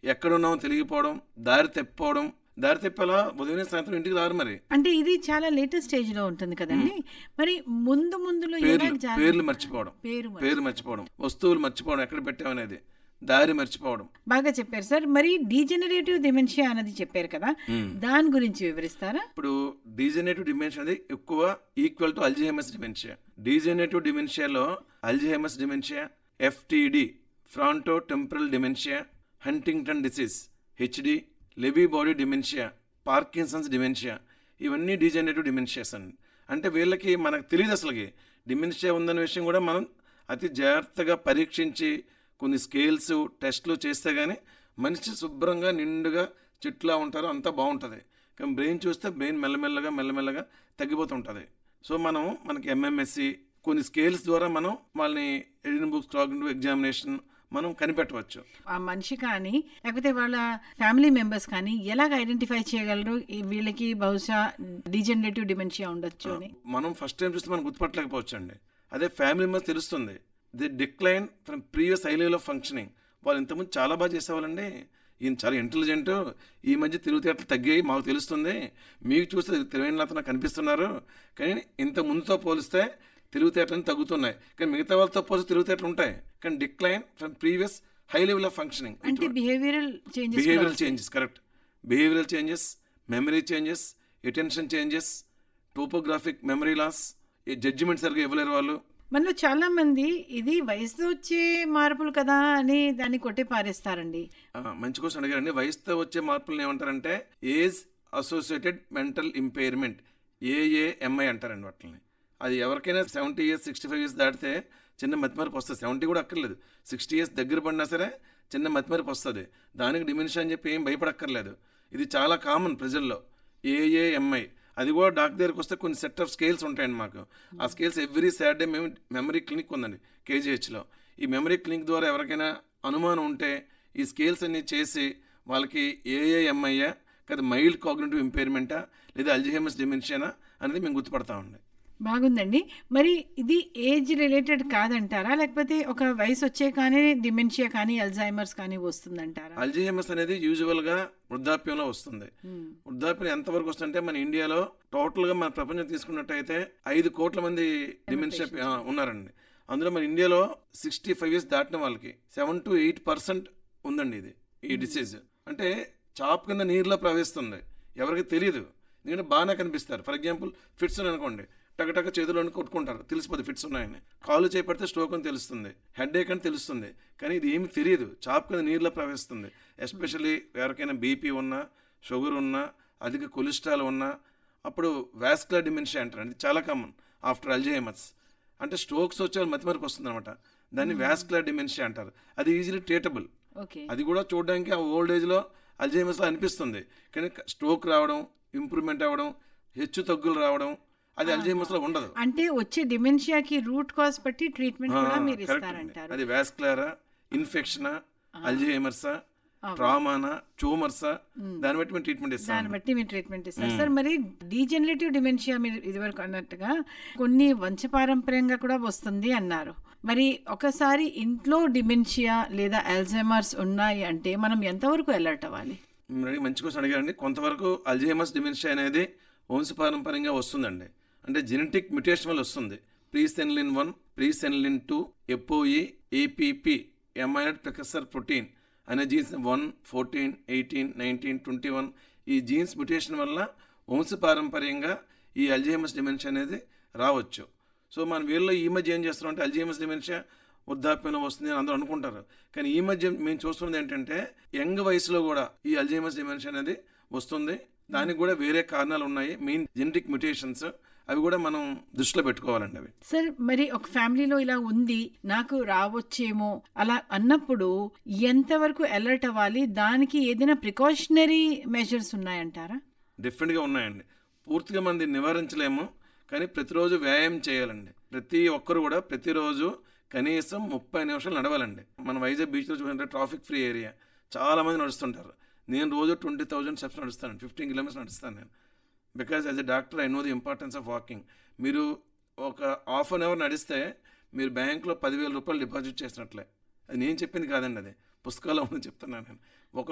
ఎక్కడున్నామో తెలియకపోవడం దారి తప్పిపోవడం దారి తప్పేలా ఉదయం సాయంత్రం ఇంటికి రారు మరి అంటే ఇది చాలా లేటెస్ట్ స్టేజ్ లో ఉంటుంది కదండి మరి ముందు ముందులో ఎలా పేర్లు జాగ్రత్త- పేర్లు మర్చిపోవడం పేరు మరి. పేరు మర్చిపోవడం వస్తువులు మర్చిపోవడం ఎక్కడ పెట్టామనేది దారి మర్చిపోవడం బాగా చెప్పారు సార్ మరి డీజనరేటివ్ డిమెన్షియా అన్నది చెప్పారు కదా దాని గురించి వివరిస్తారా ఇప్పుడు డీజెనేటివ్ డిమెన్షియా అనేది ఎక్కువ equal to Alzheimer's dementia degenerative డిమెన్షియాలో Alzheimer's dementia FTD frontotemporal dementia Huntington disease HD Lewy body dementia Parkinson's dementia ఇవన్నీ డీజెనేటివ్ డిమెన్షియాస్ అండి అంటే వీళ్ళకి మనకు తెలియదు అసలుకి డిమెన్షియా ఉందన్న విషయం కూడా మనం అతి జాగ్రత్తగా పరీక్షించి కొన్ని స్కేల్స్ టెస్ట్లు చేస్తే కానీ మనిషి శుభ్రంగా నిండుగా చెట్లా ఉంటారు అంతా బాగుంటుంది కానీ బ్రెయిన్ చూస్తే బ్రెయిన్ మెల్లమెల్లగా మెల్లమెల్లగా తగ్గిపోతుంటుంది సో మనం మనకి ఎంఎంఎస్సి కొన్ని స్కేల్స్ ద్వారా మనం వాళ్ళని ఎడిన్ బుక్స్ కాగ్నిటివ్ ఎగ్జామినేషన్ మనం కనిపెట్టవచ్చు ఆ మనిషి కానీ లేకపోతే వాళ్ళ ఫ్యామిలీ మెంబర్స్ కానీ ఎలాగ ఐడెంటిఫై చేయగలరు ఈ వీళ్ళకి బహుశా డీజనరేటివ్ డిమెన్షియా ఉండొచ్చు అని మనం ఫస్ట్ టైం చూస్తే మనం గుర్తుపట్టలేకపోవచ్చు అండి అదే ఫ్యామిలీ మెంబర్స్ తెలుస్తుంది the decline from previous high level of functioning వాళ్ళు ఇంతకుముందు చాలా బాగా చేసేవాళ్ళండి ఈయన చాలా ఇంటెలిజెంట్ ఈ మధ్య తెలివితేటలు తగ్గాయి మాకు తెలుస్తుంది మీకు చూస్తే తెలివైన అతను కనిపిస్తున్నారు కానీ ఇంత ముందుతో పోలిస్తే తెలివితేటలు తగ్గుతున్నాయి కానీ మిగతా వాళ్ళతో పోలిస్తే తెలివితేటలు ఉంటాయి కానీ decline from previous high level of functioning అంటే behavioural changes behavioural changes correct behavioural changes memory changes attention changes topographic memory loss judgement సరిగ్గా ఇవ్వలేరు వాళ్ళు మనలో చాలా మంది ఇది వయసుతో వచ్చే మార్పులు కదా అని దాన్ని కొట్టి పారేస్తారండి ఆ, మంచి క్వశ్చన్ అడిగారండి వయసుతో వచ్చే మార్పులను ఏమంటారంటే age associated mental impairment AAMI అంటారండి వాటిని అది ఎవరికైనా seventy years sixty five years దాటితే చిన్న మతిమరుపు వస్తుంది సెవెంటీ కూడా అక్కర్లేదు సిక్స్టీ ఇయర్స్ దగ్గర పడినా సరే చిన్న మతిమరుపు వస్తుంది దానికి డిమెన్షియా అని చెప్పి ఏం భయపడక్కర్లేదు ఇది చాలా కామన్ ప్రజల్లో ఏఏఎంఐ అది కూడా డాక్టర్ దగ్గరికి వస్తే కొన్ని సెట్ ఆఫ్ స్కేల్స్ ఉంటాయండి మాకు ఆ స్కేల్స్ ఎవ్రీ సాటర్డే మేము మెమరీ క్లినిక్ ఉందండి కేజీహెచ్లో ఈ మెమరీ క్లినిక్ ద్వారా ఎవరికైనా అనుమానం ఉంటే ఈ స్కేల్స్ అన్ని చేసి వాళ్ళకి ఏఏఎంఐయా కదా మైల్డ్ కాగ్నేటివ్ ఇంపైర్మెంటా లేదా అల్జిహైమస్ డిమెన్షియానా అనేది మేము గుర్తుపడతామండి బాగుందండి మరి ఇది ఏజ్ రిలేటెడ్ కాదంటారా లేకపోతే ఒక వయసు వచ్చే కానీ డిమెన్షియా కానీ అల్జైమర్స్ కానీ వస్తుందంటారా అల్జిహైమస్ అనేది యూజువల్గా వృద్ధాప్యంలో వస్తుంది మ్మ్. వృద్ధాప్యం ఎంతవరకు వస్తుందంటే మన ఇండియాలో టోటల్గా మన ప్రపంచం తీసుకున్నట్టయితే ఐదు కోట్ల మంది డిమెన్షియా ఆ, ఉన్నారండి అందులో మన ఇండియాలో సిక్స్టీ ఫైవ్ ఇయర్స్ దాటిన వాళ్ళకి సెవెన్ టు ఎయిట్ పర్సెంట్ ఉందండి ఇది ఈ డిసీజ్ అంటే చాప్ కింద నీరులో ప్రవహిస్తుంది ఎవరికి తెలియదు ఎందుకంటే బాగానే కనిపిస్తారు ఫర్ ఎగ్జాంపుల్ ఫిట్స్ అని అనుకోండి టకటక చేతులను కొట్టుకుంటారు తెలిసిపోతుంది ఫిట్స్ ఉన్నాయని కాలు చేపడితే స్ట్రోక్ అని తెలుస్తుంది హెడ్ ఏక్ అని తెలుస్తుంది కానీ ఇది ఏమి తెలియదు చాప్ కింద నీరులో ప్రవహిస్తుంది ఎస్పెషల్లీ ఎవరికైనా బీపీ ఉన్నా షుగర్ ఉన్నా అధిక కొలెస్ట్రాల్ ఉన్నా అప్పుడు వాస్కులర్ డిమెన్షియా అంటారు అది చాలా కామన్ ఆఫ్టర్ అల్జైమర్స్ అంటే స్ట్రోక్స్ వచ్చే వాళ్ళు మతిమరకు వస్తుంది అనమాట దాన్ని వాస్కులర్ డిమెన్షియా అంటారు అది ఈజీలీ ట్రీటబుల్ ఓకే అది కూడా చూడడానికి ఆ ఓల్డ్ ఏజ్లో అల్జైమర్స్లో అనిపిస్తుంది కానీ స్ట్రోక్ రావడం ఇంప్రూవ్మెంట్ అవ్వడం హెచ్చు తగ్గులు రావడం అది అల్జైమర్స్లో ఉండదు అంటే వచ్చే డిమెన్షియాకి రూట్ కాజ్ బట్టి ట్రీట్మెంట్ కూడా మీరు కరెక్ట్ అండి. ఇస్తారంటారు అది వాస్కులరా ఇన్ఫెక్షనా అల్జైమర్సా ట్రామానా ట్యూమర్సా దాన్ని బట్టి మేము ట్రీట్మెంట్ ఇస్తాం దాన్ని బట్టి మీరు ట్రీట్మెంట్ ఇస్తారు సార్ మరి డీజనరేటివ్ డిమెన్షియా మీరు ఇదివరకు అన్నట్టుగా కొన్ని వంశపారంపర్యంగా కూడా వస్తుంది అన్నారు మరి ఒకసారి ఇంట్లో డిమెన్షియా లేదా అల్జైమర్స్ ఉన్నాయి అంటే మనం ఎంతవరకు అలర్ట్ అవ్వాలి మరి మంచి క్వశ్చన్ అడిగారండి కొంతవరకు అల్జైమర్స్ డిమెన్షియా అనేది వంశపారంపర్యంగా వస్తుందండి అంటే జెనెటిక్ మ్యుటేషన్ వల్ల వస్తుంది presenilin one presenilin two APOE APP amyloid precursor protein అనే genes one fourteen eighteen nineteen twenty one ఈ జీన్స్ మ్యుటేషన్ వల్ల వంశపారంపర్యంగా ఈ అల్జైమస్ డిమెన్షియా అనేది రావచ్చు సో మన వీళ్ళలో ఈ మధ్య ఏం చేస్తున్నాం అంటే అల్జైమస్ డిమెన్షియా వృద్ధాప్యంలో వస్తుంది అని అందరూ అనుకుంటారు కానీ ఈ మధ్య మేము చూస్తున్నది ఏంటంటే యంగ్ వయసులో కూడా ఈ అల్జైమస్ డిమెన్షియా అనేది వస్తుంది దానికి కూడా వేరే కారణాలు ఉన్నాయి మెయిన్ జెనెటిక్ మ్యుటేషన్స్ అవి కూడా మనం దృష్టిలో పెట్టుకోవాలండి అవి సార్ మరి ఒక ఫ్యామిలీలో ఇలా ఉంది నాకు రావచ్చేమో అలా అన్నప్పుడు ఎంతవరకు అలర్ట్ అవ్వాలి దానికి ఏదైనా ప్రికాషనరీ మెజర్స్ ఉన్నాయంటారా డెఫినెట్గా ఉన్నాయండి పూర్తిగా మంది నివారించలేము కానీ ప్రతిరోజు వ్యాయామం చేయాలండి ప్రతి ఒక్కరు కూడా ప్రతిరోజు కనీసం ముప్పై నిమిషాలు నడవాలండి మన వైజాగ్ బీచ్లో చూడండి ట్రాఫిక్ ఫ్రీ ఏరియా చాలా మంది నడుస్తుంటారు నేను రోజు ట్వంటీ థౌజండ్ స్టెప్స్ నడుస్తాను ఫిఫ్టీన్ కిలోమీటర్స్ నడుస్తాను నేను because as a doctor I know the importance of walking మీరు ఒక హాఫ్ అన్ అవర్ నడిస్తే మీరు బ్యాంకులో పదివేల రూపాయలు డిపాజిట్ చేసినట్లే అది నేను చెప్పింది కాదండి అది పుస్తకాల్లో ఉందని చెప్తున్నాను నేను ఒక